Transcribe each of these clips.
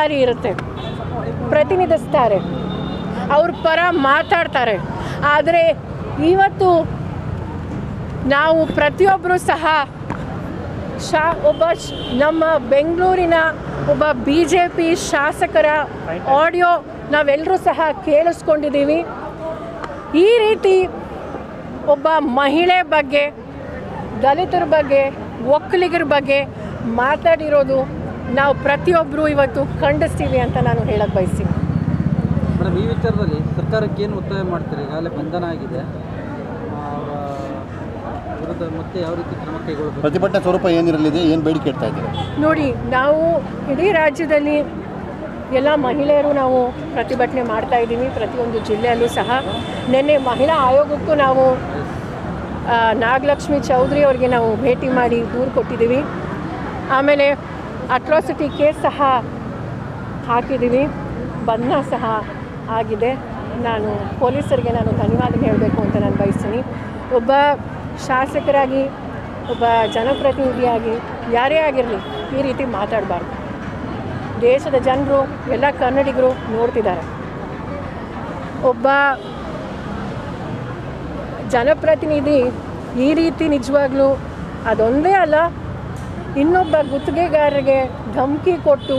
ಜವಾಬ್ದಾರಿ ಇರುತ್ತೆ ಪ್ರತಿನಿಧಿಸ್ತಾರೆ ಅವ್ರ ಪರ ಮಾತಾಡ್ತಾರೆ ಆದರೆ ಇವತ್ತು ನಾವು ಪ್ರತಿಯೊಬ್ಬರೂ ಸಹ ಶಾ ಒಬ್ಬ ಶ್- ನಮ್ಮ ಬೆಂಗಳೂರಿನ ಒಬ್ಬ ಬಿ ಜೆ ಪಿ ಶಾಸಕರ ಆಡಿಯೋ ನಾವೆಲ್ಲರೂ ಸಹ ಕೇಳಿಸ್ಕೊಂಡಿದ್ದೀವಿ ಈ ರೀತಿ ಒಬ್ಬ ಮಹಿಳೆ ಬಗ್ಗೆ ದಲಿತರ ಬಗ್ಗೆ ಒಕ್ಕಲಿಗರ ಬಗ್ಗೆ ಮಾತಾಡಿರೋದು ನಾವು ಪ್ರತಿಯೊಬ್ಬರು ಇವತ್ತು ಖಂಡಿಸ್ತೀವಿ ಅಂತ ನಾನು ಹೇಳಕ್ಕೆ ಬಯಸ್ತೀನಿ ಮೇಡಮ್ ಈ ವಿಚಾರದಲ್ಲಿ ಸರ್ಕಾರಕ್ಕೆ ಏನು ಒತ್ತಾಯ ಮಾಡ್ತೀರಿ ಈಗಾಗಲೇ ಬಂಧನ ಆಗಿದೆ ಆ, ಅವರ ವಿರುದ್ಧ ಮತ್ತೆ ಯಾವ ರೀತಿ ಕ್ರಮ ಕೈಗೊಳ್ಳಬೇಕು ಪ್ರತಿಭಟನೆ ಸ್ವರೂಪ ಏನಿರಲಿದೆ ಏನು ಬೇಡಿಕೆ ಇಡ್ತಾ ಇದ್ದೀರಾ ನೋಡಿ ನಾವು ಇಡೀ ರಾಜ್ಯದಲ್ಲಿ ಎಲ್ಲ ಮಹಿಳೆಯರು ನಾವು ಪ್ರತಿಭಟನೆ ಮಾಡ್ತಾ ಇದ್ದೀವಿ ಪ್ರತಿಯೊಂದು ಜಿಲ್ಲೆಯಲ್ಲೂ ಸಹ ನಿನ್ನೆ ಮಹಿಳಾ ಆಯೋಗಕ್ಕೂ ನಾವು ಆ, ನಾಗಲಕ್ಷ್ಮಿ ಚೌಧರಿ ಅವರಿಗೆ ನಾವು ಭೇಟಿ ಮಾಡಿ ದೂರು ಕೊಟ್ಟಿದ್ದೀವಿ ಆಮೇಲೆ ಅಟ್ರಾಸಿಟಿ ಕೇಸ್ ಸಹ ಹಾಕಿದ್ದೀವಿ ಬಂಧನ ಸಹ ಆಗಿದೆ ನಾನು ಪೊಲೀಸರಿಗೆ ನಾನು ಧನ್ಯವಾದ ಹೇಳಬೇಕು ಅಂತ ನಾನು ಬಯಸ್ತೀನಿ ಒಬ್ಬ ಶಾಸಕರಾಗಿ ಒಬ್ಬ ಜನಪ್ರತಿನಿಧಿಯಾಗಿ ಯಾರೇ ಆಗಿರಲಿ ಈ ರೀತಿ ಮಾತಾಡಬಾರ್ದು ದೇಶದ ಜನರು ಎಲ್ಲ ಕನ್ನಡಿಗರು ನೋಡ್ತಿದ್ದಾರೆ ಒಬ್ಬ ಜನಪ್ರತಿನಿಧಿ ಈ ರೀತಿ ನಿಜವಾಗ್ಲೂ ಅದೊಂದೇ ಅಲ್ಲ ಇನ್ನೊಬ್ಬ ಗುತ್ತಿಗೆಗಾರರಿಗೆ ಧಮಕಿ ಕೊಟ್ಟು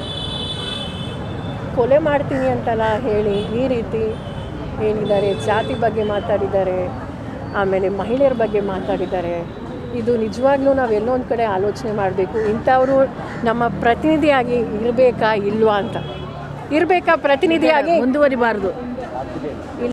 ಕೊಲೆ ಮಾಡ್ತೀನಿ ಅಂತೆಲ್ಲ ಹೇಳಿ ಈ ರೀತಿ ಹೇಳಿದ್ದಾರೆ ಜಾತಿ ಬಗ್ಗೆ ಮಾತಾಡಿದ್ದಾರೆ ಆಮೇಲೆ ಮಹಿಳೆಯರ ಬಗ್ಗೆ ಮಾತಾಡಿದ್ದಾರೆ ಇದು ನಿಜವಾಗ್ಲೂ ನಾವು ಎಲ್ಲೋ ಒಂದು ಕಡೆ ಆಲೋಚನೆ ಮಾಡಬೇಕು ಇಂಥವರು ನಮ್ಮ ಪ್ರತಿನಿಧಿಯಾಗಿ ಇರಬೇಕಾ ಇಲ್ವಾ ಅಂತ ಇರಬೇಕಾ ಪ್ರತಿನಿಧಿಯಾಗಿ ಮುಂದುವರಿಬಾರ್ದು